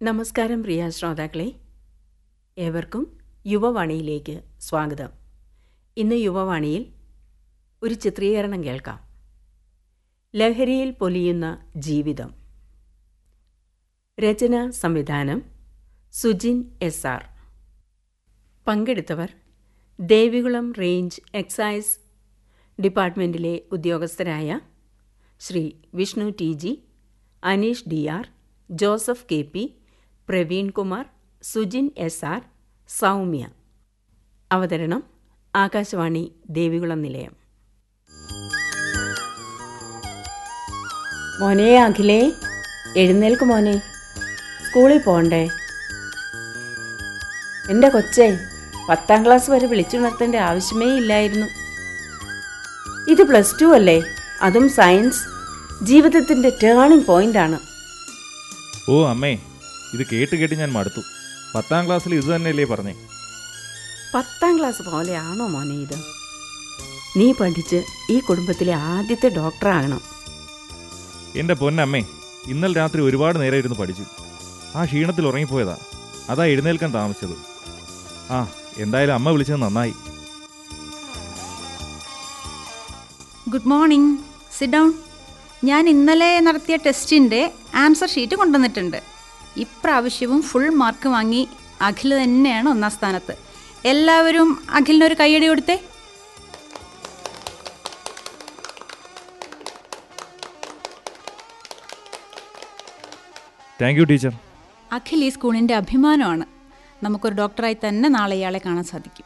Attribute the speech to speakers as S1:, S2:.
S1: നമസ്കാരം പ്രിയ ശ്രോതാക്കളെ ഏവർക്കും യുവവാണിയിലേക്ക് സ്വാഗതം ഇന്ന് യുവവാണിയിൽ ഒരു ചിത്രീകരണം കേൾക്കാം ലഹരിയിൽ പൊലിയുന്ന ജീവിതം രചന സംവിധാനം സുജിൻ എസ് ആർ പങ്കെടുത്തവർ ദേവികുളം റേഞ്ച് എക്സൈസ് ഡിപ്പാർട്ട്മെൻറ്റിലെ ഉദ്യോഗസ്ഥരായ Shri Vishnu T G Aneesh D R Joseph K P Praveen Kumar Sujin S R Soumya അവതരണം ആകാശവാണി ദേവികുളം നിലയം മോനെ അഖിലേ എഴുന്നേൽക്ക് മോനെ സ്കൂളിൽ പോകണ്ടേ എൻ്റെ കൊച്ചേ പത്താം ക്ലാസ് വരെ വിളിച്ചുണർത്തേണ്ട ആവശ്യമേ ഇല്ലായിരുന്നു ഇത് പ്ലസ് ടു അല്ലേ അതും സയൻസ് ജീവിതത്തിൻ്റെ ടേണിംഗ് പോയിന്റാണ്
S2: ഓ അമ്മേ ഇത് കേട്ട് കേട്ട് ഞാൻ മടുത്തു പത്താം ക്ലാസ്സിൽ ഇത് തന്നെയല്ലേ പറഞ്ഞേ
S1: പത്താം ക്ലാസ് പോലെയാണോ മോനെ ഇത് നീ പഠിച്ച് ഈ കുടുംബത്തിലെ ആദ്യത്തെ ഡോക്ടറാകണം
S2: എൻ്റെ പൊന്നമ്മേ ഇന്നലെ രാത്രി ഒരുപാട് നേരം ഇരുന്ന് പഠിച്ചു ആ ക്ഷീണത്തിൽ ഉറങ്ങിപ്പോയതാ അതാ എഴുന്നേൽക്കാൻ താമസിച്ചത് ആ എന്തായാലും അമ്മ വിളിച്ചത് നന്നായി
S3: ഗുഡ് മോർണിംഗ് സിറ്റ് ഡൗൺ ഞാൻ ഇന്നലെ നടത്തിയ ടെസ്റ്റിൻ്റെ ആൻസർ ഷീറ്റ് കൊണ്ടുവന്നിട്ടുണ്ട് ഇപ്രാവശ്യവും ഫുൾ മാർക്ക് വാങ്ങി അഖിൽ തന്നെയാണ് ഒന്നാം സ്ഥാനത്ത് എല്ലാവരും അഖിലിനൊരു കൈയടി കൊടുത്തേ
S2: താങ്ക് യു ടീച്ചർ
S3: അഖിൽ ഈ സ്കൂളിൻ്റെ അഭിമാനമാണ് നമുക്കൊരു ഡോക്ടറായി തന്നെ നാളെ ഇയാളെ കാണാൻ സാധിക്കും